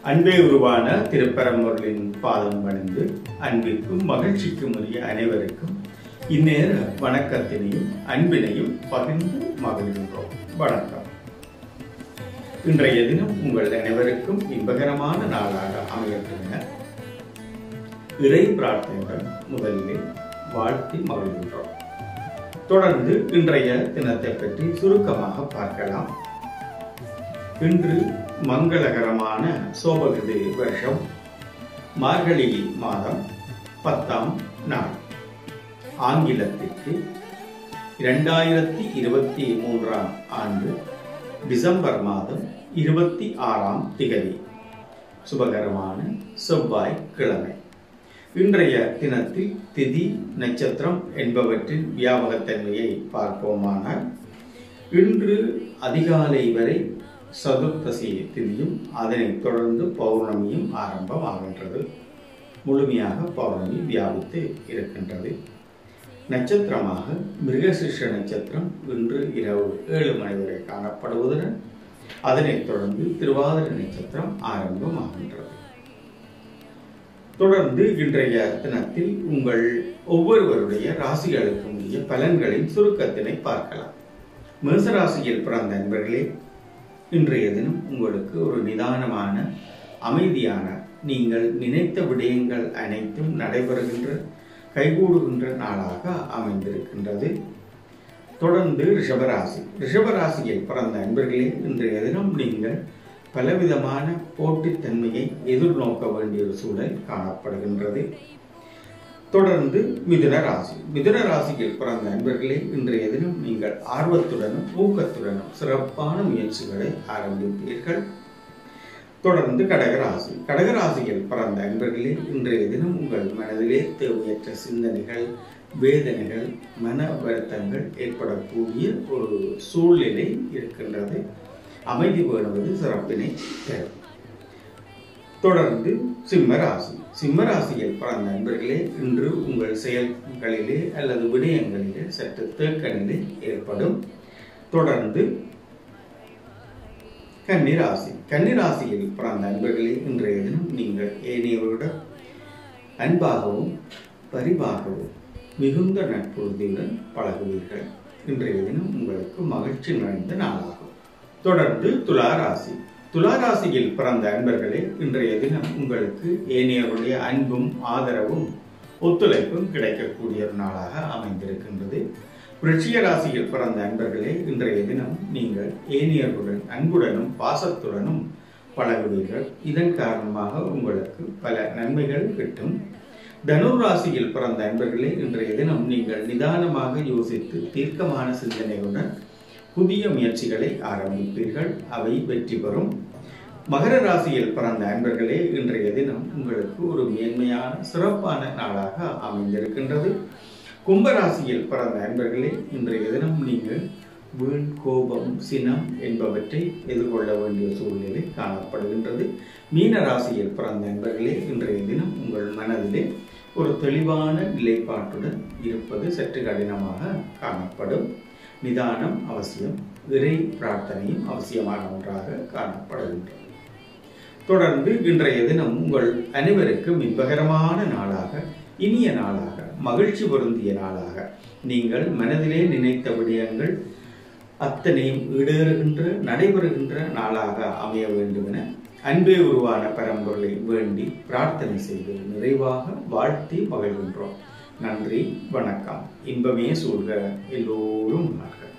அன்பே உருவான திருப்பரம்பொருளின் பாதம் பணிந்து அன்பிற்கும் மகிழ்ச்சிக்கும் உரிய அனைவருக்கும் இந்நேர வணக்கத்தினையும் அன்பினையும் பகிர்ந்து மகிழ்கின்றோம் வணக்கம் இன்றைய தினம் உங்கள் அனைவருக்கும் இன்பகரமான நாளாக அமையட்டுங்க இறை பிரார்த்தனைகள் முதலில் வாழ்த்தி மகிழ்கின்றோம் தொடர்ந்து இன்றைய தினத்தை பற்றி சுருக்கமாக பார்க்கலாம் இன்று மங்களகரமான சோபகிருது வருஷம் மார்கழி மாதம் பத்தாம் நாள் ஆங்கிலத்திற்கு இரண்டாயிரத்தி இருபத்தி மூன்றாம் ஆண்டு டிசம்பர் மாதம் இருபத்தி ஆறாம் திகதி சுபகரமான செவ்வாய் கிழமை இன்றைய தினத்தில் திதி நட்சத்திரம் என்பவற்றின் வியாபகத்தன்மையை பார்ப்போமானால் இன்று அதிகாலை வரை சதுர்த்தசி திதியும் அதனைத் தொடர்ந்து பௌர்ணமியும் ஆரம்பமாகின்றது முழுமையாக பௌர்ணமி வியாபித்து இருக்கின்றது நட்சத்திரமாக மிருகசிருஷ நட்சத்திரம் இன்று இரவு ஏழு மணி வரை காணப்படுவதுடன் அதனைத் தொடர்ந்து திருவாதிரை நட்சத்திரம் ஆரம்பமாகின்றது தொடர்ந்து இன்றைய தினத்தில் உங்கள் ஒவ்வொருவருடைய ராசிகளுக்கும் உரிய பலன்களின் சுருக்கத்தினை பார்க்கலாம் மேசராசியில் பிறந்த நண்பர்களே இன்றைய தினம் உங்களுக்கு ஒரு நிதானமான அமைதியான நீங்கள் நினைத்த விடயங்கள் அனைத்தும் நடைபெறுகின்ற கைகூடுகின்ற நாளாக அமைந்திருக்கின்றது தொடர்ந்து ரிஷபராசி ரிஷபராசியில் பிறந்த நண்பர்களே இன்றைய தினம் நீங்கள் பலவிதமான போட்டித்தன்மையை எதிர்நோக்க வேண்டிய ஒரு சூழல் காணப்படுகின்றது தொடர்ந்து மிதுன ராசி மிதுன ராசியில் பிறந்த நண்பர்களே இன்றைய தினம் நீங்கள் ஆர்வத்துடனும் ஊக்கத்துடனும் சிறப்பான முயற்சிகளை ஆரம்பிப்பீர்கள் தொடர்ந்து கடகராசி கடகராசியில் பிறந்த நண்பர்களே இன்றைய தினம் உங்கள் மனதிலே தேவையற்ற சிந்தனைகள் வேதனைகள் மன வருத்தங்கள் ஏற்படக்கூடிய ஒரு சூழ்நிலை இருக்கின்றது அமைதி வேணுவது சிறப்பினை தரும் தொடர்ந்து சிம்மராசி சிம்மராசியில் பிறந்த நண்பர்களே இன்று உங்கள் செயல்களிலே அல்லது விடயங்களிலே சற்று தேக்கநிலை ஏற்படும் தொடர்ந்து கன்னிராசி கன்னிராசியில் பிறந்த நண்பர்களே இன்றைய தினம் நீங்கள் ஏனையவருடன் அன்பாகவும் பரிவாகவும் மிகுந்த நட்புறுதியுடன் பழகுவீர்கள் இன்றைய தினம் உங்களுக்கு மகிழ்ச்சி நிறைந்த நாளாகும் தொடர்ந்து துளாராசி துளாராசியில் பிறந்த அன்பர்களே இன்றைய தினம் உங்களுக்கு ஏனையவருடைய அன்பும் ஆதரவும் ஒத்துழைப்பும் கிடைக்கக்கூடிய ஒரு நாளாக அமைந்திருக்கின்றது விருட்சிக ராசியில் பிறந்த அன்பர்களே இன்றைய தினம் நீங்கள் ஏனியர்களுடன் அன்புடனும் பாசத்துடனும் பழகுவீர்கள் இதன் காரணமாக உங்களுக்கு பல நன்மைகள் கிட்டும் தனுர் ராசியில் பிறந்த அன்பர்களே இன்றைய தினம் நீங்கள் நிதானமாக யோசித்து தீர்க்கமான சிந்தனையுடன் புதிய முயற்சிகளை ஆரம்பிப்பீர்கள் அவை வெற்றி பெறும் மகர ராசியில் பிறந்த அன்பர்களே இன்றைய தினம் உங்களுக்கு ஒரு மேன்மையான சிறப்பான நாளாக அமைந்திருக்கின்றது கும்பராசியில் பிறந்த அன்பர்களே இன்றைய தினம் நீங்கள் வீண் கோபம் சினம் என்பவற்றை எதிர்கொள்ள வேண்டிய சூழ்நிலை காணப்படுகின்றது மீன ராசியில் பிறந்த அன்பர்களே இன்றைய தினம் உங்கள் மனதிலே ஒரு தெளிவான நிலைப்பாட்டுடன் இருப்பது சற்று கடினமாக காணப்படும் நிதானம் அவசியம் இறை பிரார்த்தனையும் அவசியமான ஒன்றாக காணப்படுகின்றது தொடர்ந்து இன்றைய தினம் உங்கள் அனைவருக்கும் இன்பகரமான நாளாக இனிய நாளாக மகிழ்ச்சி பொருந்திய நாளாக நீங்கள் மனதிலே நினைத்த விடயங்கள் அத்தனையும் ஈடேறுகின்ற நடைபெறுகின்ற நாளாக அமைய வேண்டும் என அன்பே உருவான பரம்பொருளை வேண்டி பிரார்த்தனை செய்து நிறைவாக வாழ்த்தி மகிழ்கின்றோம் நன்றி வணக்கம் இன்பமே சூழ்க எல்லோரும் உணர்க